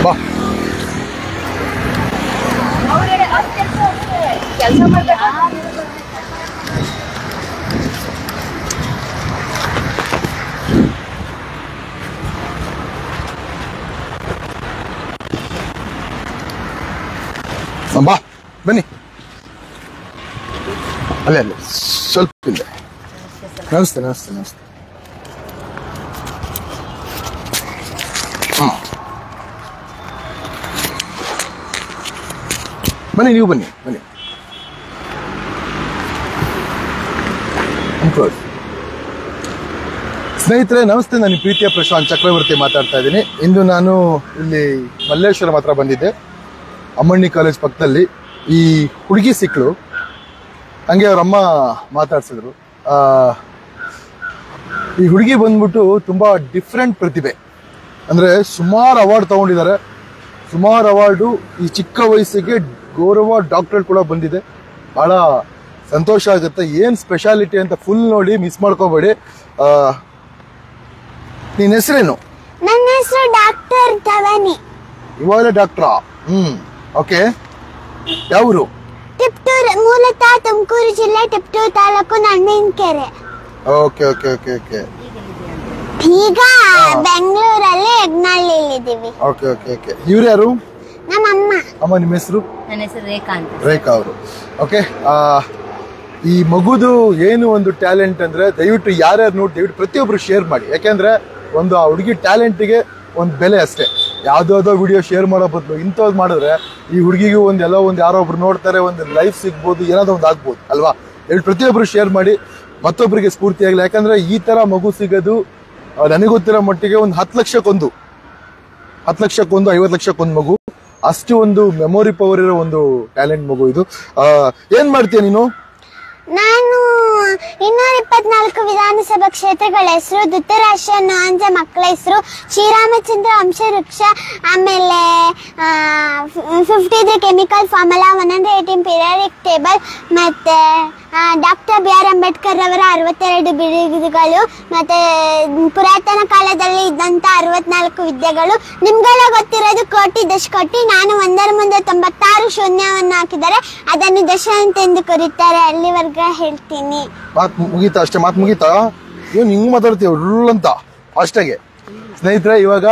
ಬಾ ಕೆಲಸ ಮಾಡ್ಬೇಕು ಬಾ ಬನ್ನಿ ಅಲ್ಲೇ ಅಲ್ಲೇ ಸ್ವಲ್ಪ ಹಿಂದೆ ನಮಸ್ತೆ ನಮಸ್ತೆ ನಮಸ್ತೆ ಹ್ಮ್. ಬನ್ನಿ ನೀವು ಬನ್ನಿ ಬನ್ನಿ ಅನ್ಕೊಳ್ಳಿ. ಸ್ನೇಹಿತರೆ ನಮಸ್ತೆ ನಾನು ಪ್ರೀತಿಯ ಪ್ರಶಾಂತ್ ಚಕ್ರವರ್ತಿ ಮಾತಾಡ್ತಾ ಇದ್ದೀನಿ ಇಂದು ನಾನು ಇಲ್ಲಿ ಮಲ್ಲೇಶ್ವರಂ ಹತ್ರ ಬಂದಿದ್ದೆ ಅಮ್ಮಣ್ಣಿ ಕಾಲೇಜ್ ಪಕ್ಕದಲ್ಲಿ ಈ ಹುಡುಗಿ ಸಿಕ್ಕಳು ಹಂಗೆ ಅವ್ರ ಅಮ್ಮ ಮಾತಾಡ್ಸಿದ್ರು ಆ, ಈ ಹುಡುಗಿ ಬಂದ್ಬಿಟ್ಟು ತುಂಬಾ ಡಿಫ್ರೆಂಟ್ ಪ್ರತಿಭೆ ಅಂದ್ರೆ ಸುಮಾರು ಅವಾರ್ಡ್ ತಗೊಂಡಿದ್ದಾರೆ ಸುಮಾರು ಅವಾರ್ಡು ಈ ಚಿಕ್ಕ ವಯಸ್ಸಿಗೆ ಗೌರವ ಡಾಕ್ಟರೇಟ್ ಕೂಡ ಬಂದಿದೆ ಬಹಳ ಸಂತೋಷ ಆಗುತ್ತೆ ಏನ್ ಸ್ಪೆಷಾಲಿಟಿ ಅಂತ ಫುಲ್ ನೋಡಿ ಮಿಸ್ ಮಾಡ್ಕೋಬೇಡಿ ಆ, ನಿನ್ ಹೆಸರೇನು ನನ್ನ ಹೆಸರು ಡಾಕ್ಟರ್ ಧವನಿ ಇವಾಗಲೇ ಡಾಕ್ಟ್ರಾ ಹ್ಮ್ ಓಕೆ ಯಾವರು ಟಿಪ್ಟೂರ್ ಮೂಲತಃ ತುಮಕೂರು ಜಿಲ್ಲೆ ಟಿಪ್ಟೂರು ತಾಲೂಕು Nanninkere okay okay okay okay ಈಗ ಬೆಂಗಳೂರಲ್ಲಿ ಯಜ್ಞಹಳ್ಳಿಲಿದ್ದೀವಿ ಓಕೆ ಓಕೆ ಓಕೆ ಇವ್ರು ಯಾರು ನಮ್ಮಮ್ಮ ಅಮ್ಮ ನಿಮ್ಮ ಹೆಸರು ನನ್ನ ಹೆಸರು ರೇಖಾ ಅಂತ ರೇಖಾ ಅವರು ಓಕೆ ಈ ಮಗುದು ಏನು ಒಂದು ಟ್ಯಾಲೆಂಟ್ ಅಂದ್ರೆ ದಯವಿಟ್ಟು ಯಾರ್ಯಾರು ನೋಡಿ ದಯವಿಟ್ಟು ಪ್ರತಿಯೊಬ್ರು ಶೇರ್ ಮಾಡಿ ಯಾಕೆಂದ್ರೆ ಒಂದು ಆ ಹುಡುಗಿ ಟ್ಯಾಲೆಂಟಿಗೆ ಒಂದು ಬೆಲೆ ಅಷ್ಟೇ ಯಾವ್ದಾವ್ದೋ ವಿಡಿಯೋ ಶೇರ್ ಮಾಡೋ ಬದಲು ಇಂಥದ್ದು ಮಾಡಿದ್ರೆ ಈ ಹುಡುಗಿಗೂ ಒಂದು ಎಲ್ಲೋ ಒಂದು ಯಾರೋ ಒಬ್ರು ನೋಡ್ತಾರೆ ಒಂದು ಲೈಫ್ ಸಿಗ್ಬೋದು ಏನಾದ್ರು ಒಂದು ಆಗ್ಬೋದು ಅಲ್ವಾ ಹೇಳಿ ಪ್ರತಿಯೊಬ್ರು ಶೇರ್ ಮಾಡಿ ಮತ್ತೊಬ್ಬರಿಗೆ ಸ್ಫೂರ್ತಿಯಾಗಲಿ ಯಾಕಂದ್ರೆ ಈ ತರ ಮಗು ಸಿಗೋದು ಆ, ನನಗೆ ಗೊತ್ತಿರೋ ಮಟ್ಟಿಗೆ ಒಂದು ಹತ್ತು ಲಕ್ಷಕ್ಕೊಂದು ಹತ್ತು ಲಕ್ಷಕ್ಕೊಂದು ಐವತ್ತು ಲಕ್ಷಕ್ಕೊಂದು ಮಗು ಅಷ್ಟು ಒಂದು ಮೆಮೊರಿ ಪವರ್ ಇರೋ ಒಂದು ಟ್ಯಾಲೆಂಟ್ ಮಗು ಇದು ಆ, ಏನ್ ಮಾಡ್ತೀಯ ನೀನು ನಾನು ಇನ್ನೂರ ಇಪ್ಪತ್ನಾಲ್ಕು ವಿಧಾನಸಭಾ ಕ್ಷೇತ್ರಗಳ ಹೆಸರು ಧೃತರಾಷ್ಟ್ರ ನಾಂಜ ಮಕ್ಕಳ ಹೆಸರು ಶ್ರೀರಾಮಚಂದ್ರ ವಂಶವೃಕ್ಷ ಆಮೇಲೆ fifty three chemical formula one hundred eighteen periodic table ಮತ್ತೆ ಡಾಕ್ಟರ್ ಬಿ ಆರ್ ಅಂಬೇಡ್ಕರ್ ಅವರ ಅರವತ್ತೆರಡು ಬಿರುದುಗಳು ಮತ್ತೆ ಪುರಾತನ ಕಾಲದಲ್ಲಿ ಇದ್ದಂತ ಅರವತ್ನಾಲ್ಕು ವಿದ್ಯೆಗಳು ನಿಮ್ಗೆಲ್ಲ ಗೊತ್ತಿರೋದು ಕೋಟಿ ದಶಕೋಟಿ ನಾನು ಒಂದರ ಮುಂದೆ ತೊಂಬತ್ತಾರು ಶೂನ್ಯವನ್ನು ಹಾಕಿದರೆ ಅದನ್ನು ದಶ ಅಂತೆಂದು ಕರೀತಾರೆ ಅಲ್ಲಿವರೆಗೆ ಹೇಳ್ತೀನಿ ಮಾತ್ ಮುಗೀತಾ ಅಷ್ಟೇ ಮಾತ್ ಮುಗೀತಾ ಏನು ಹಿಂಗ್ ಮಾತಾಡ್ತೀಯ ಉರುಳ್ ಅಂತ ಅಷ್ಟಾಗೆ ಸ್ನೇಹಿತರೆ ಇವಾಗ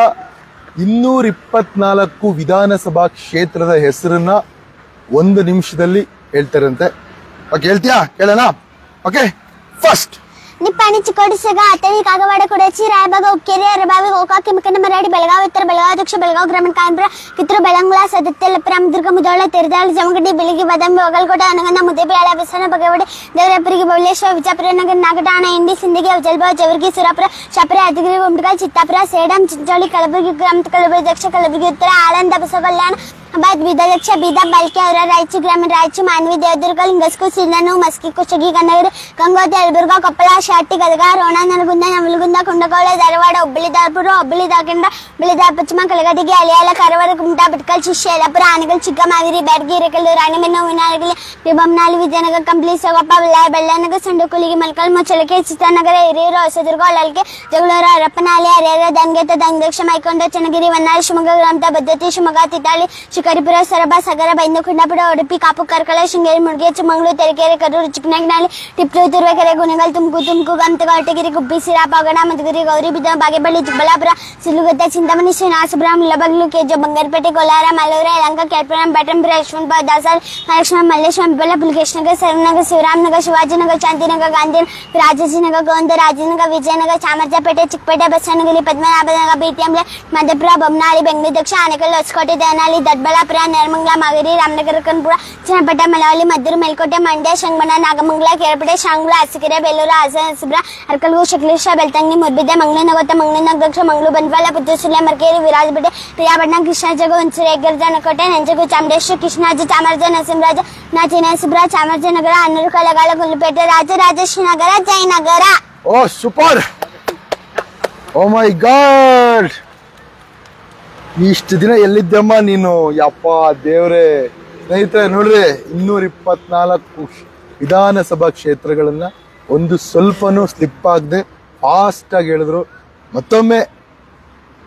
ಇನ್ನೂರ ಇಪ್ಪತ್ನಾಲ್ಕು ವಿಧಾನಸಭಾ ಕ್ಷೇತ್ರದ ಹೆಸರನ್ನ ಒಂದು ನಿಮಿಷದಲ್ಲಿ ಹೇಳ್ತಾರಂತೆ ಓಕೆ ಹೇಳ್ತೀಯಾ ಕೇಳೋಣ ಓಕೆ ಫಸ್ಟ್ ನಿಪ್ಪಾಣಿ ಚಿಕ್ಕೋಡಿಸಗ ಅತಳಿ ಕಾಗವಾಡ ಕುಡಚಿ ರಾಯಬಾಗ ಉಕ್ಕೇರಿ ಅರಬಾವಿ ಗೋಕಾಕಿ ಮಿಕ್ಕನ ಮರಾಡಿ ಬೆಳಗಾವಿ ಉತ್ತರ ಬೆಳಗಾವಿ ದಕ್ಷಿಣ ಬೆಳಗಾವಿ ಗ್ರಾಮೀಣ ಕಾನ್ಪುರ ಕಿತ್ತೂರು ಬೆಳಂಗುಳ ಸದತ್ಯ ಲಪ್ಪರಾಮ ದುರ್ಗ ಮುದೋಳ ತಿರುದಾಳಿ ಜಮಗಡ್ಡಿ ಬೆಳಗಿ ಬದಾಮಿ ಒಗಲ್ಕೋಟೆ ಅನಗಂದ ಮುದ್ದೇಬೇಳ ಬಸವನ ಬಗವಡೆ ದೇವರಪ್ಪರಿಗೆ ಬೌಲೇಶ್ವರ ವಿಜಾಪುರ ನಗರ ನಾಗಟಾಣ ಇಂಡಿ ಸಿಂದಗಿ ಜಲ್ಬಾವ್ ಜವರ್ಗಿ ಸುರಾಪುರ ಶಾಪುರ ಯಾದಗಿರಿ ಗುಂಟಕಲ್ ಚಿತ್ತಾಪುರ ಸೇಡಂ ಚಿಂಚೋಳಿ ಕಲಬುರಗಿ ಗ್ರಾಮ ಕಲಬುರಗಿ ದಕ್ಷಿಣ ಕಲಬುರಗಿ ಉತ್ತರ ಆಳಂದ ಬಸವಕಲ್ಯಾಣ ಬಾದ್ ಬೀದರ್ ದಕ್ಷ ಬೀದರ್ ಬಲ್ಕೆ ಅವರ ರಾಯಚೂರು ಗ್ರಾಮೀಣ ರಾಯಚೂರು ಮಾನ್ವಿ ದೇವದುರ್ಗ ಲಿಂಗಸ್ಕು ಸಿಂಧನು ಮಸ್ಕಿ ಕುಷ್ಟಗಿ ಕನ್ನಗಿರಿ ಗಂಗೋತ್ರಿ ಯಲಬುರ್ಗ ಕೊಪ್ಪಳ ಶಾಟಿ ಗದಗ ರೋಣ ನರಗುಂದ ನವಲಗುಂದ ಕುಂದಗೋಳ ಧಾರವಾಡ ಹುಬ್ಬಳ್ಳಿ ಧಾರಪುರ ಹುಬ್ಬಳ್ಳಿ ಧಾರಕಂಡ ಹುಬ್ಬಳ್ಳಿ ಧಾರ ಪಶ್ಚಿಮ ಕಲಗಡಿಗೆ ಅಲಿಯಾಲ ಕಾರವಾರ ಕುಮಟಾ ಬಿಟ್ಕಲ್ ಶಿಷ್ಯ ಯಲಪುರ ಆನಗಲ್ ಚಿಕ್ಕಮಾವಿರಿ ಬ್ಯಾಡಗಿ ಹಿರೇಕಲ್ಲು ರಾಣಿಬೆನ್ನು ವಿನಾಯಕಲಿ ರಿಬಂನಾಲಿ ವಿಜಯನಗರ ಕಂಪ್ಲಿ ಸೊಗಪ್ಪ ಬಳ್ಳಾರಿ ಬೆಳ್ಳನಗರ ಸಂಡುಕುಲಿಗೆ ಮಲ್ಕಲ್ ಮುಚ್ಚಳಿಕೆ ಚಿತ್ರನಗರ ಹಿರಿಯೂರು ಹೊಸದುರ್ಗ ಹೊಳಲ್ಕೆ ಜಗಳೂರು ಹರಪನಹಳ್ಳಿ ಹರಿಹರ ದಂಗೆತ ದಂಗದಕ್ಷ ಮೈಕೊಂಡ ಚನ್ನಗಿರಿ ವನ್ನಾಳಿ ಶಿವಮೊಗ್ಗ ಗ್ರಾಮದ ಬದ್ಧತಿ ಶಿವಮೊಗ್ಗ ತಿತಾಳಿ ಶಿಕಾರಿಪುರ ಸೊರಬ ಸಗರ ಬೈಂದು ಕುಂಡಾಪುರ ಉಡುಪಿ ಕಾಪು ಕಾರ್ಕಳ ಶೃಂಗೇರಿ ಮುಡ್ಗೆ ಚಿಕ್ಕಮಂಗ್ಳೂರು ತೆರೆಕೆರೆ ಕರೂರು ಚಿಕ್ಕನಗನಹಳ್ಳಿ ಟಿಪ್ಪು ತುರುವೇಕೆರೆ ಗುಣಗಲ್ ತುಮಕೂರು ತುಮಕೂರು ಗಮತಗ ಹೊಟ್ಟಗಿರಿ ಗುಬ್ಬಿ ಸಿರಾಪ ಗಣ ಮಧುಗಿರಿ ಗೌರಿಬಿದ ಬಾಗೇಪಳ್ಳಿ ಚಿಕ್ಕಬಳ್ಳಾಪುರ ಸಿಲುಗದ್ದೆ ಚಿಂತಾಮಣಿ ಶ್ರೀನಿವಾಸಪುರಂ ಲಬಗ್ಲು ಕೆಜೆ ಬಂಗಾರಪೇಟೆ ಕೋಲಾರ ಮಲ್ಲೂರ ಯಲಂಕ ಕೆಲ್ಪುರಂ ಬೆಟಂಪುರ ಯಶವಂತಪುರ ದಾಸರ್ ಮಹಾಲಕ್ಷ್ಮ ಮಲ್ಲೇಶ್ವರ ಬೆಲ್ಲ ಪುಲಕೇಶ್ ನಗರ್ ಸರನಗರ್ ಶಿವರಾಮನಗರ್ ಶಿವಾಜಿನಗರ್ ಶಾಂತಿನಗರ್ ಗಾಂಧಿ ರಾಜಾಜಿನಗರ್ ಗೋವಿಂದ ರಾಜನಗರ್ ವಿಜಯನಗರ ಚಾಮರಾಜಪೇಟೆ ಚಿಕ್ಕಪೇಟೆ ಬಸವನಗಿರಿ ಪದ್ಮನಾಭನಗರ ಬಿಟಿಎಂಲೆ ಮಧ್ಯಪುರ ಬೊಮ್ಮನಾಳಿ ಬೆಂಗಳೂರು ದಕ್ಷಿಣ ಆನೇಕಲ್ ಹೊಸಕೋಟೆ ದೇವನಹಳ್ಳಿ ದೊಡ್ಡಬಳ್ಳಾಪುರ ನೆರಮಂಗಲ ಮಾಗೇರಿ ರಾಮನಗರ ಕನಪುರ ಚನ್ನಪಟ್ಟಣ ಮಲವಳ್ಳಿ ಮದ್ದೂರು ಮೇಲ್ಕೋಟೆ ಮಂಡ್ಯ ಶಂಗಮಣ ನಾಗಮಂಗಲ ಕೇರಪೇಟೆ ಶಾಂಗ್ಲ ಅರಸಕೆರೆ ಬೇಲೂರು ಹಾಸನ ಅರ್ಕಲ್ಗು ಶಕ್ಲೇಶ್ವರ ಬೆಳ್ತಂಗಿ ಮುದ್ಬಿದ್ದೆ ಮಂಗಳೂರು ನಗರ ಮಂಗಳೂರು ನಗರ ದಕ್ಷಿಣ ಮಂಗಳೂರು ಬಂಟ್ವಾಳ ಪುತ್ತೂರು ಸುಳ್ಯ ಮರ್ಕೇರಿ ವಿರಾಜಪೇಟೆ ಪ್ರಿಯಾಪಟ್ಟಣ ಕೃಷ್ಣಾಜಗ ಹುಣಸೂರು ಹೆಗ್ಗರ್ಜನಕೋಟೆ ನಂಜಗು ಚಾಮರೇಶ್ವರ ಕೃಷ್ಣಾಜಿ ಚಾಮರಾಜ ನರಸಿಂಹರಾಜ ನಾಚಿನರಸೀಪುರ ಚಾಮರಾಜನಗರ ಹನ್ನೂರು ಕಲಗಾಲ ಗುಲ್ಪೇಟೆ Rajarajeshwari Nagar Jayanagar oh super oh my god ಇಷ್ಟು ದಿನ ಎಲ್ಲಿದ್ದಮ್ಮ ನೀನು ಯಪ್ಪ ದೇವ್ರೆ ಸ್ನೇಹಿತರೆ ನೋಡ್ರಿ ಇನ್ನೂರ ಇಪ್ಪತ್ನಾಲ್ಕು ವಿಧಾನಸಭಾ ಕ್ಷೇತ್ರಗಳನ್ನ ಒಂದು ಸ್ವಲ್ಪನೂ ಸ್ಲಿಪ್ ಆಗದೆ ಫಾಸ್ಟ್ ಆಗಿ ಹೇಳಿದ್ರು ಮತ್ತೊಮ್ಮೆ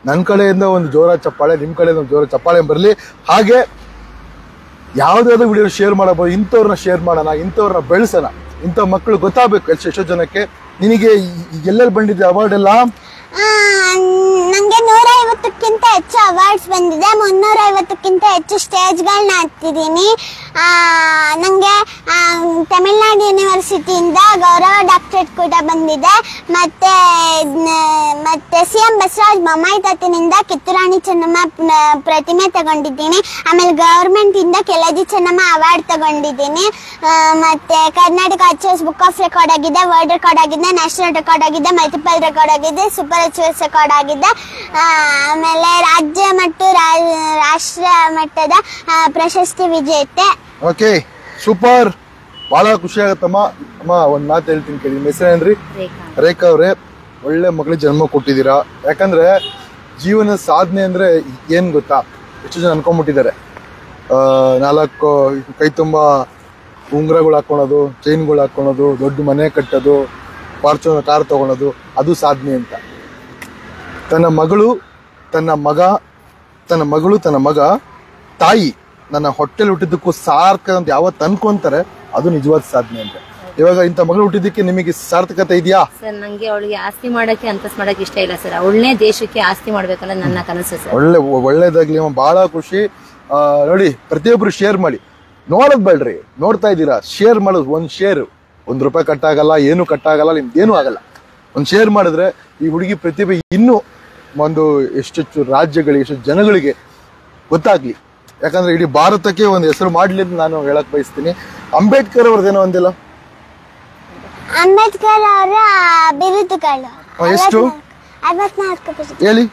ನನ್ನ ಕಡೆಯಿಂದ ಒಂದು ಜೋರ ಚಪ್ಪಾಳೆ ನಿಮ್ಮ ಕಡೆಯಿಂದ ಒಂದು ಜೋರ ಚಪ್ಪಾಳೆ ಬರಲಿ ಹಾಗೆ ಯಾವುದಾದ್ರು ವಿಡಿಯೋ ಶೇರ್ ಮಾಡಬಹುದು ಇಂಥವ್ರನ್ನ ಶೇರ್ ಮಾಡೋಣ ಇಂಥವ್ರನ್ನ ಬೆಳೆಸೋಣ ಇಂಥ ಮಕ್ಕಳು ಗೊತ್ತಾಗಬೇಕು ಎಷ್ಟೋ ಎಷ್ಟೋ ಜನಕ್ಕೆ ನಿನಗೆ ಈ- ಎಲ್ಲೆಲ್ಲಿ ಬಂದಿದೆ ಅವಾರ್ಡ್ ಎಲ್ಲ ಆ, ನಂಗೆ ನೂರ ಐವತ್ತಕ್ಕಿಂತ ಹೆಚ್ಚು ಅವಾರ್ಡ್ಸ್ ಬಂದಿದೆ ಮುನ್ನೂರ ಐವತ್ತಕ್ಕಿಂತ ಹೆಚ್ಚು ಸ್ಟೇಜ್ಗಳನ್ನ ಹತ್ತಿದ್ದೀನಿ ಆ, ನಂಗೆ ಆ, ತಮಿಳ್ನಾಡು ಯೂನಿವರ್ಸಿಟಿಯಿಂದ ಗೌರವ ಡಾಕ್ಟರೇಟ್ ಕೂಡ ಬಂದಿದೆ ಮತ್ತೆ ನ- ಮತ್ತೆ ಸಿ ಎಂ ಬಸವರಾಜ್ ಬೊಮ್ಮಾಯಿ ತಾತನಿಂದ ಕಿತ್ತೂರಾಣಿ ಚೆನ್ನಮ್ಮ ನ- ಪ್ರತಿಮೆ ತಗೊಂಡಿದ್ದೀನಿ ಆಮೇಲೆ ಗೌರ್ಮೆಂಟ್ ಇಂದ ಕೆಳದಿ ಚೆನ್ನಮ್ಮ ಅವಾರ್ಡ್ ತಗೊಂಡಿದ್ದೀನಿ ಆ, ಮತ್ತೆ Karnataka achieves book of record ಆಗಿದೆ ವರ್ಲ್ಡ್ ರೆಕಾರ್ಡ್ ಆಗಿದೆ ನ್ಯಾಷನಲ್ ರೆಕಾರ್ಡ್ ಆಗಿದೆ ಮಲ್ಟಿಪಲ್ ರೆಕಾರ್ಡ್ ಆಗಿದೆ ಸೂಪರ್ ಅಚೀವ್ಸ್ ರೆಕಾರ್ಡ್ ಆಗಿದೆ ಆ, ಆಮೇಲೆ ರಾಜ್ಯ ಮತ್ತು ರಾ- ರಾಷ್ಟ್ರ ಮಟ್ಟದ ಆ, ಪ್ರಶಸ್ತಿ ವಿಜೇತೆ ಓಕೆ ಸೂಪರ್ ಬಹಳ ಖುಷಿ ಆಗತ್ತಮ್ಮ ಅಮ್ಮ ಒಂದ್ ಮಾತು ಹೇಳ್ತೀನಿ ಕೇಳಿ ನಿಮ್ಮ ಹೆಸರೇನ್ರಿ ರೇಖಾ ರೇಖಾ ಅವ್ರೆ ಒಳ್ಳೆ ಮಗಳಿಗೆ ಜನ್ಮ ಕೊಟ್ಟಿದ್ದೀರಾ ಯಾಕಂದ್ರೆ ಜೀವನ ಸಾಧನೆ ಅಂದ್ರೆ ಏನ್ ಗೊತ್ತಾ ಎಷ್ಟು ಜನ ಅನ್ಕೊಂಡ್ಬಿಟ್ಟಿದ್ದಾರೆ ಆ, ನಾಲ್ಕು ಕೈ ತುಂಬ ಉಂಗುರಗಳು ಹಾಕೊಳೋದು ಚೈನ್ಗಳು ಹಾಕೊಳೋದು ದೊಡ್ಡ ಮನೆ ಕಟ್ಟೋದು ಫಾರ್ಚೂನರ್ ಕಾರ್ ತಗೊಳೋದು ಅದು ಸಾಧನೆ ಅಂತ ತನ್ನ ಮಗಳು ತನ್ನ ಮಗ ತನ್ನ ಮಗಳು ತನ್ನ ಮಗ ತಾಯಿ ನನ್ನ ಹೊಟ್ಟೆಲಿ ಹುಟ್ಟಿದ್ದಕ್ಕೂ ಸಾರ್ಥಕ ಅಂತ ಯಾವತ್ತು ಅನ್ಕೊಂತಾರೆ ಅದು ನಿಜವಾದ ಸಾಧನೆ ಅಂತ ಇವಾಗ ಇಂಥ ಮಗಳು ಹುಟ್ಟಿದ್ದಕ್ಕೆ ನಿಮಗೆ ಸಾರ್ಥಕತೆ ಇದೆಯಾ ಸರ್ ನಂಗೆ ಅವಳಿಗೆ ಆಸ್ತಿ ಮಾಡಕ್ಕೆ ಅಂತಸ್ ಮಾಡಕ್ಕೆ ಇಷ್ಟ ಇಲ್ಲ ಸರ್ ಅವಳನ್ನೇ ದೇಶಕ್ಕೆ ಆಸ್ತಿ ಮಾಡ್ಬೇಕನ್ನೋದು ನನ್ನ ಕನಸು ಸರ್ ಒಳ್ಳೆ ಒಳ್ಳೇದಾಗ್ಲಿ ಅಮ್ಮ ಬಹಳ ಖುಷಿ ಆ, ನೋಡಿ ಪ್ರತಿಯೊಬ್ರು ಶೇರ್ ಮಾಡಿ ನೋಡೋದ್ ಬೇಡ್ರಿ ನೋಡ್ತಾ ಇದ್ದೀರಾ ಶೇರ್ ಮಾಡೋದು ಒಂದ್ ಶೇರ್ ಒಂದ್ ರೂಪಾಯಿ ಕಟ್ಟಾಗಲ್ಲ ಏನು ಕಟ್ಟಾಗಲ್ಲ ನಿಮ್ದು ಏನೂ ಆಗಲ್ಲ ಒಂದ್ ಶೇರ್ ಮಾಡಿದ್ರೆ ಈ ಹುಡುಗಿ ಪ್ರತಿಭೆ ಇನ್ನೂ ಒಂದು ಎಷ್ಟೆಷ್ಟು ರಾಜ್ಯಗಳಿಗೆ ಎಷ್ಟು ಜನಗಳಿಗೆ ಗೊತ್ತಾಗ್ಲಿ ಯಾಕಂದ್ರೆ ಇಡೀ ಭಾರತಕ್ಕೆ ಒಂದು ಹೆಸರು ಮಾಡ್ಲಿ ಅಂತ ನಾನು ಹೇಳಕ್ ಬಯಸ್ತೀನಿ ಅಂಬೇಡ್ಕರ್ ಅವ್ರದ್ದೇನೋ ಒಂದಿಲ್ಲ ಅಂಬೇಡ್ಕರ್ ಅವರ ಬಿರುದುಗಳು ಆ, ಎಷ್ಟು? ಅರವತ್ನಾಲ್ಕು ಬಿರುದು ಹೇಳಿ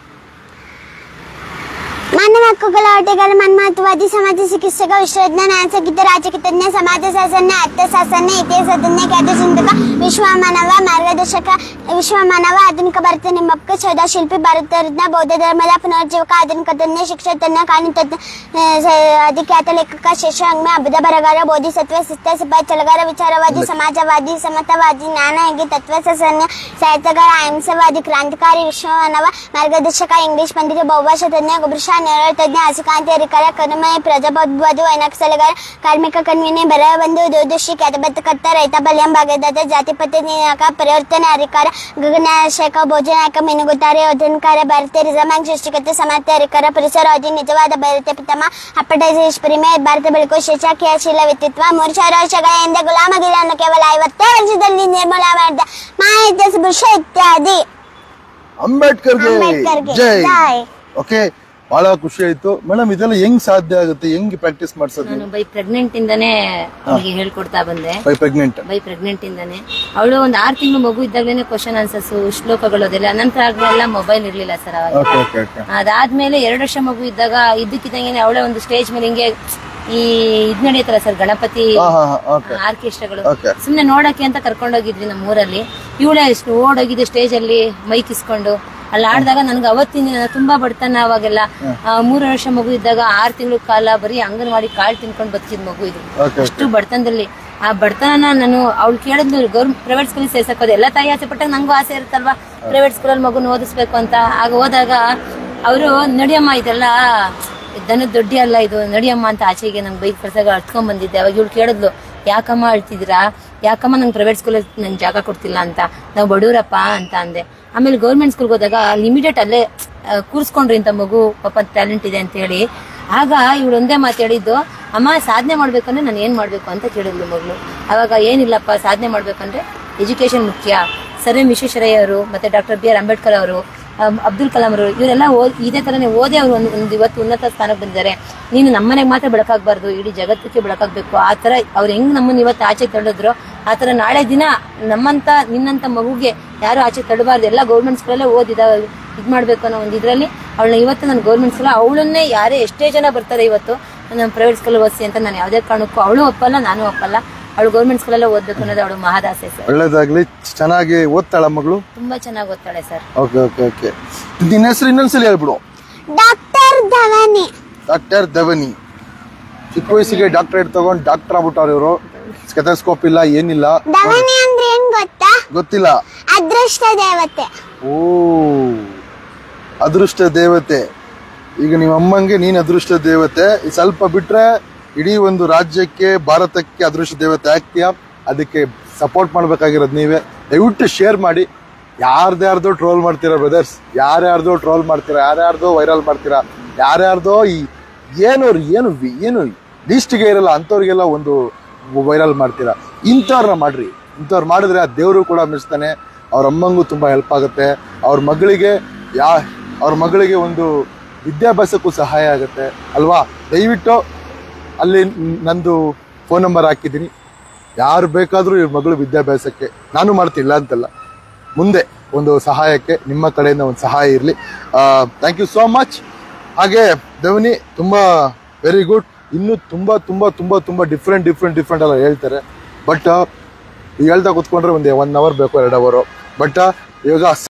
ಮಾನವ ಹಕ್ಕುಗಳ ಹೋರಾಟಗಾರ ಮನ್ಮಹತ್ವವಾದಿ ಸಮಾಜ ಚಿಕಿತ್ಸಕ ವಿಶ್ವವಿಜ್ಞಾನ ಆಸಕ್ತ ರಾಜಕೀಯ ತಜ್ಞ ಸಮಾಜ ಶಾಸನ ಅರ್ಥಶಾಸ್ತ್ರಜ್ಞ ಇತಿಹಾಸ ತಜ್ಞ ಖ್ಯಾತ ಚಿಂತಕ ವಿಶ್ವಮಾನವ ಮಾರ್ಗದರ್ಶಕ ವಿಶ್ವಮಾನವ ಆಧುನಿಕ ಭಾರತ ನಿಮ್ಮಕ್ಕ ಸೌಧ ಶಿಲ್ಪಿ ಭಾರತ ರತ್ನ ಬೌದ್ಧ ಧರ್ಮದ ಪುನರ್ಜೀವಕ ಆಧುನಿಕ ತಜ್ಞ ಶಿಕ್ಷಣ ತಜ್ಞ ಕಾನೂನು ತಜ್ಞ ಆ, ಸ- ಅಧಿಖ್ಯಾತ ಲೇಖಕ ಶೇಷಾಂಗ್ಮ ಅಬುಧ ಬರಗಾರ ಬೋಧಿಸತ್ವ ಸಿಸ್ತ ಸಿಪಾಯಿ ಚಲಗಾರ ವಿಚಾರವಾದಿ ಸಮಾಜವಾದಿ ಸಮತವಾದಿ ಜ್ಞಾನಯೋಗಿ ತತ್ವಶಾಸ್ತ್ರಜ್ಞ ಸಾಹಿತ್ಯಗಾರ ಅಹಿಂಸವಾದಿ ಕ್ರಾಂತಿಕಾರಿ ವಿಶ್ವಮಾನವ ಮಾರ್ಗದರ್ಶಕ ಇಂಗ್ಲಿಷ್ ಪಂಡಿತ ಬಹುಭಾಷಾ ತಜ್ಞ ಗುಬ್ರಷಾ ನೇರಳ ತಜ್ಞ ಹಸಿಕಾಂತಿ ಅಧಿಕಾರ ಕರುಮಯ ಪ್ರಜಾಪ್ರಭುತ್ವದು ವೈನಕ್ಸಲಗಾರ ಕಾರ್ಮಿಕ ಕಣ್ವಿನಿ ಬರ ಬಂಧು ದೂರದೃಷ್ಟಿ ಖ್ಯಾತಬದ್ಧಕರ್ತ ರೈತ ಬಲ್ಯಂ ಭಾಗದಾತ ಜಾತಿಪತಿ ನಿಯಾಮಕ ಪರಿವರ್ತನೆ ಅಧಿಕಾರ ಗಗನಾಶಕ ಭೋಜನಾಯಕ ಮಿನುಗುತ್ತಾರೆ ಯೋಧನಕಾರ ಭಾರತೀಯ ರಿಸರ್ವ್ ಬ್ಯಾಂಕ್ ಸೃಷ್ಟಿಕರ್ತ ಸಮರ್ಥ ಅಧಿಕಾರ ಪರಿಸರವಾದಿ ನಿಜವಾದ ಭಾರತ ಪಿತಮ ಅಪ್ಪಟೈಸ್ ಪ್ರಿಮೆ ಭಾರತ ಬಳಿಕ ಶಿಕ್ಷ ಕ್ರಿಯಾಶೀಲ ವ್ಯಕ್ತಿತ್ವ ಮೂರು ಸಾವಿರ ವರ್ಷಗಳ ಹಿಂದೆ ಗುಲಾಮಗಿರಿಯನ್ನು ಕೇವಲ ಐವತ್ತೇ ವರ್ಷದಲ್ಲಿ ನಿರ್ಮೂಲ ಮಾಡಿದ ಮಾಹಿತಿ ಬುಷ ಇತ್ಯಾದಿ ಅಂಬೇಡ್ಕರ್ಗೆ ಅಂಬೇಡ್ಕರ್ಗೆ ಜೈ ಜೈ. ಓಕೆ ಬಹಳ ಖುಷಿ ಆಯ್ತು ಮೇಡಮ್ ಇದೆಲ್ಲ ಹೆಂಗ್ ಸಾಧ್ಯ ಆಗುತ್ತೆ ಹೆಂಗ್ ಪ್ರಾಕ್ಟೀಸ್ ಮಾಡ್ಸೋದು ನಾನು ಬೈ ಪ್ರೆಗ್ನೆಂಟ್ ಇಂದಾನೆ ಅವಳಿಗೆ ಹೇಳ್ಕೊಡ್ತಾ ಬಂದೆ ಬೈ ಪ್ರೆಗ್ನೆಂಟ್ ಬೈ ಪ್ರೆಗ್ನೆಂಟ್ ಇಂದಾನೆ ಅವಳು ಒಂದ್ ಆರ್ ತಿಂಗಳು ಮಗು ಇದ್ದಾಗಲೇ ಕ್ವಶನ್ ಆನ್ಸರ್ಸ್ ಶ್ಲೋಕಗಳು ಅದೆಲ್ಲ ನಂತರ ಆಗ್ಲೆಲ್ಲ ಮೊಬೈಲ್ ಇರ್ಲಿಲ್ಲ ಸರ್ ಅವಾಗ ಓಕೆ ಓಕೆ ಓಕೆ ಅದಾದ್ಮೇಲೆ ಎರಡು ವರ್ಷ ಮಗು ಇದ್ದಾಗ ಇದ್ದಕ್ಕಿದ್ದಂಗೆ ಅವಳೇ ಒಂದು ಸ್ಟೇಜ್ ಮೇಲೆ ಹಿಂಗೆ ಈ ಇದ್ ನಡೆಯುತ್ತಲ್ಲ ಸರ್ ಗಣಪತಿ ಹಾ ಹಾ ಹಾ ಓಕೆ ಆರ್ಕೆಸ್ಟ್ರಾಗಳು Okay. ಸುಮ್ನೆ ನೋಡಕ್ಕೆ ಅಂತ ಕರ್ಕೊಂಡೋಗಿದ್ವಿ ನಮ್ಮ ಊರಲ್ಲಿ ಇವಳೇ ಎಷ್ಟು ಓಡೋಗಿದ್ದೆ ಸ್ಟೇಜ್ ಅಲ್ಲಿ ಮೈಕ್ ಇಸ್ಕೊಂಡು ಅಲ್ಲಿ ಆಡಿದಾಗ ನನ್ಗೆ ಅವತ್ತಿನ ದಿನ ತುಂಬಾ ಬಡತನ ಅವಾಗೆಲ್ಲ ಆ, ಮೂರು ವರ್ಷ ಮಗು ಇದ್ದಾಗ ಆರು ತಿಂಗಳ ಕಾಲ ಬರೀ ಅಂಗನವಾಡಿ ಕಾಳು ತಿನ್ಕೊಂಡು ಬದುಕಿದ್ ಮಗು ಇದು ಓಕೆ ಅಷ್ಟು ಬಡತನದಲ್ಲಿ ಆ ಬಡತನ ನಾನು ಅವ್ಳು ಕೇಳಿದ್ಲು ಗೌರ್ಮೆಂಟ್ ಪ್ರೈವೇಟ್ ಸ್ಕೂಲಿಗೆ ಸೇರ್ಸಕ್ಕೋದು ಎಲ್ಲ ತಾಯಿ ಆಸೆ ಪಟ್ಟಾಗ ನಂಗೂ ಆಸೆ ಇರುತ್ತಲ್ವಾ ಪ್ರೈವೇಟ್ ಸ್ಕೂಲಲ್ಲಿ ಮಗುನ ಓದಿಸ್ಬೇಕು ಅಂತ ಆಗ ಹೋದಾಗ ಅವರು ನಡಿಯಮ್ಮ ಇದೆಲ್ಲ ದನದ ದೊಡ್ಡಿ ಅಲ್ಲ ಇದು ನಡಿಯಮ್ಮ ಅಂತ ಆಚೆಗೆ ನಂಗೆ ಬೈಕ್ ಕಳ್ಸಾಗ ಅಳ್ತ್ಕೊಂಡ್ ಬಂದಿದ್ದೆ ಅವಾಗ ಇವಳು ಕೇಳಿದ್ಲು ಯಾಕಮ್ಮ ಅಳ್ತಿದ್ದೀರಾ ಯಾಕಮ್ಮ ನಂಗೆ ಪ್ರೈವೇಟ್ ಸ್ಕೂಲಲ್ಲಿ ನಂಗೆ ಜಾಗ ಕೊಡ್ತಿಲ್ಲ ಅಂತ ನಾವು ಬಡವರಪ್ಪ ಅಂತ ಅಂದೆ ಆಮೇಲೆ ಗೌರ್ಮೆಂಟ್ ಸ್ಕೂಲ್ಗೆ ಹೋದಾಗ ಅಲ್ಲಿ ಇಮಿಡಿಯೇಟ್ ಅಲ್ಲೇ ಆ, ಕೂರಿಸ್ಕೊಂಡ್ರಿ ಇಂಥ ಮಗು ಪಾಪ ಟ್ಯಾಲೆಂಟ್ ಇದೆ ಅಂತ ಹೇಳಿ ಆಗ ಇವಳು ಒಂದೇ ಮಾತು ಹೇಳಿದ್ದು ಅಮ್ಮ ಸಾಧನೆ ಮಾಡ್ಬೇಕಂದ್ರೆ ನಾನು ಏನ್ ಮಾಡ್ಬೇಕು ಅಂತ ಕೇಳಿದ್ಲು ಮಗಳು ಅವಾಗ ಏನಿಲ್ಲಪ್ಪ ಸಾಧನೆ ಮಾಡ್ಬೇಕಂದ್ರೆ ಎಜುಕೇಶನ್ ಮುಖ್ಯ ಸರ್ ಎಂ ವಿಶ್ವೇಶ್ವರಯ್ಯ ಅವರು ಮತ್ತೆ ಡಾಕ್ಟರ್ ಬಿ ಆರ್ ಅಂಬೇಡ್ಕರ್ ಅವರು ಅಮ್, ಅಬ್ದುಲ್ ಕಲಾಂ ಅವರು ಇವರೆಲ್ಲ ಓದ್ ಇದೇ ತರನೇ ಓದಿ ಅವರು ಒಂದು ಒಂದು ಇವತ್ತು ಉನ್ನತ ಸ್ಥಾನಕ್ಕೆ ಬಂದಿದ್ದಾರೆ ನೀನು ನಮ್ಮನೆಗೆ ಮಾತ್ರ ಬೆಳಕಾಗಬಾರ್ದು ಇಡೀ ಜಗತ್ತಕ್ಕೆ ಬೆಳಕಾಗಬೇಕು ಆ ತರ ಅವ್ರು ಹೆಂಗ್ ನಮ್ಮನ್ನ ಇವತ್ತು ಆಚೆ ತಳ್ಳಿದ್ರು ಆ ತರ ನಾಳೆ ದಿನ ನಮ್ಮಂತ ನಿನ್ನಂತ ಮಗುಗೆ ಯಾರು ಆಚೆ ತಳ್ಳಬಾರ್ದು ಎಲ್ಲ ಗೌರ್ಮೆಂಟ್ ಸ್ಕೂಲಲ್ಲೇ ಓದಿದ ಇದ್ ಮಾಡ್ಬೇಕು ಅನ್ನೋ ಒಂದು ಇದ್ರಲ್ಲಿ ಅವಳನ್ನ ಇವತ್ತು ನಾನು ಗೌರ್ಮೆಂಟ್ ಸ್ಕೂಲ್ ಅವಳನ್ನೇ ಯಾರೇ ಎಷ್ಟೇ ಜನ ಬರ್ತಾರೆ ಇವತ್ತು ನಾನು ಪ್ರೈವೇಟ್ ಸ್ಕೂಲ್ ಓದಿಸಿ ಅಂತ ನಾನು ಯಾವುದೇ ಕಾರಣಕ್ಕೂ ಅವಳು ಒಪ್ಪಲ್ಲ ನಾನು ಒಪ್ಪಲ್ಲ ಅವಳು ಗೌರ್ಮೆಂಟ್ ಸ್ಕೂಲಲ್ಲೇ ಓದ್ಬೇಕು ಅನ್ನೋದು ಅವಳು ಮಹದಾಸೆ ಸರ್ ಒಳ್ಳೇದಾಗ್ಲಿ ಚೆನ್ನಾಗಿ ಓದ್ತಾಳ ಮಗಳು ತುಂಬಾ ಚೆನ್ನಾಗಿ ಓದ್ತಾಳೆ ಸರ್ ಓಕೆ ಓಕೆ ಓಕೆ ನಿನ್ನ ಹೆಸರು ಇನ್ನೊಂದ್ಸಲಿ ಹೇಳ್ಬಿಡು ಡಾಕ್ಟರ್ ಧವನಿ ಡಾಕ್ಟರ್ ಧವನಿ ಚಿಕ್ಕ ವಯಸ್ಸಿಗೆ ಡಾಕ್ಟರೇಟ್ ತಗೊಂಡು ಡಾಕ್ಟರ್ ಆಗ್ಬಿಟ್ಟವ್ರು ಇವರು ಸ್ಕೆಥೋಸ್ಕೋಪ್ ಇಲ್ಲ ಏನಿಲ್ಲ ಧವನಿ ಅಂದ್ರೆ ಏನ್ ಗೊತ್ತಾ ಗೊತ್ತಿಲ್ಲ ಅದೃಷ್ಟ ದೇವತೆ ಓ ಅದೃಷ್ಟ ದೇವತೆ ಈಗ ನಿಮ್ಮ ಅಮ್ಮಂಗೆ ನೀನ್ ಅದೃಷ್ಟ ದೇವತೆ ಈ ಸ್ವಲ್ಪ ಬಿಟ್ರೆ ಇಡೀ ಒಂದು ರಾಜ್ಯಕ್ಕೆ ಭಾರತಕ್ಕೆ ಅದೃಷ್ಟ ದೇವತೆ ಆಗ್ತೀಯಾ ಅದಕ್ಕೆ ಸಪೋರ್ಟ್ ಮಾಡ್ಬೇಕಾಗಿರೋದು ನೀವೇ ದಯವಿಟ್ಟು ಶೇರ್ ಮಾಡಿ ಯಾರ್ದ್ಯಾರ್ದೋ ಟ್ರೋಲ್ ಮಾಡ್ತೀರಾ ಬ್ರದರ್ಸ್ ಯಾರ್ಯಾರ್ದೋ ಟ್ರೋಲ್ ಮಾಡ್ತೀರಾ ಯಾರ್ಯಾರ್ದೋ ವೈರಲ್ ಮಾಡ್ತೀರಾ ಯಾರ್ಯಾರ್ದೋ ಈ ಏನು ಏನು ವಿ- ಏನು ಲೀಸ್ಟ್ಗೆ ಇರಲ್ಲ ಅಂಥವ್ರಿಗೆಲ್ಲ ಒಂದು ವೈರಲ್ ಮಾಡ್ತೀರಾ ಇಂಥವ್ರನ್ನ ಮಾಡ್ರಿ ಇಂಥವ್ರು ಮಾಡಿದ್ರೆ ಆ ದೇವರು ಕೂಡ ಮೆಚ್ತಾನೆ ಅವ್ರ ಅಮ್ಮಂಗೂ ತುಂಬ ಹೆಲ್ಪ್ ಆಗುತ್ತೆ ಅವ್ರ ಮಗಳಿಗೆ ಯಾ ಅವ್ರ ಮಗಳಿಗೆ ಒಂದು ವಿದ್ಯಾಭ್ಯಾಸಕ್ಕೂ ಸಹಾಯ ಆಗುತ್ತೆ ಅಲ್ವಾ ದಯವಿಟ್ಟು ಅಲ್ಲಿ ನಂದು ಫೋನ್ ನಂಬರ್ ಹಾಕಿದ್ದೀನಿ ಯಾರು ಬೇಕಾದರೂ ಇವ್ರ ಮಗಳು ವಿದ್ಯಾಭ್ಯಾಸಕ್ಕೆ ನಾನು ಮಾಡ್ತಿಲ್ಲ ಅಂತಲ್ಲ ಮುಂದೆ ಒಂದು ಸಹಾಯಕ್ಕೆ ನಿಮ್ಮ ಕಡೆಯಿಂದ ಒಂದು ಸಹಾಯ ಇರಲಿ ಥ್ಯಾಂಕ್ ಯು ಸೋ ಮಚ್ ಹಾಗೆ ಧವನಿ ತುಂಬ ವೆರಿ ಗುಡ್ ಇನ್ನೂ ತುಂಬ ತುಂಬ ತುಂಬ ತುಂಬ ಡಿಫ್ರೆಂಟ್ ಡಿಫ್ರೆಂಟ್ ಡಿಫ್ರೆಂಟ್ ಎಲ್ಲ ಹೇಳ್ತಾರೆ ಬಟ್ ಹೇಳ್ತಾ ಕೂತ್ಕೊಂಡ್ರೆ ಒಂದು ಒನ್ ಅವರ್ ಬೇಕು ಎರಡು ಅವರು ಬಟ್ ಇವಾಗ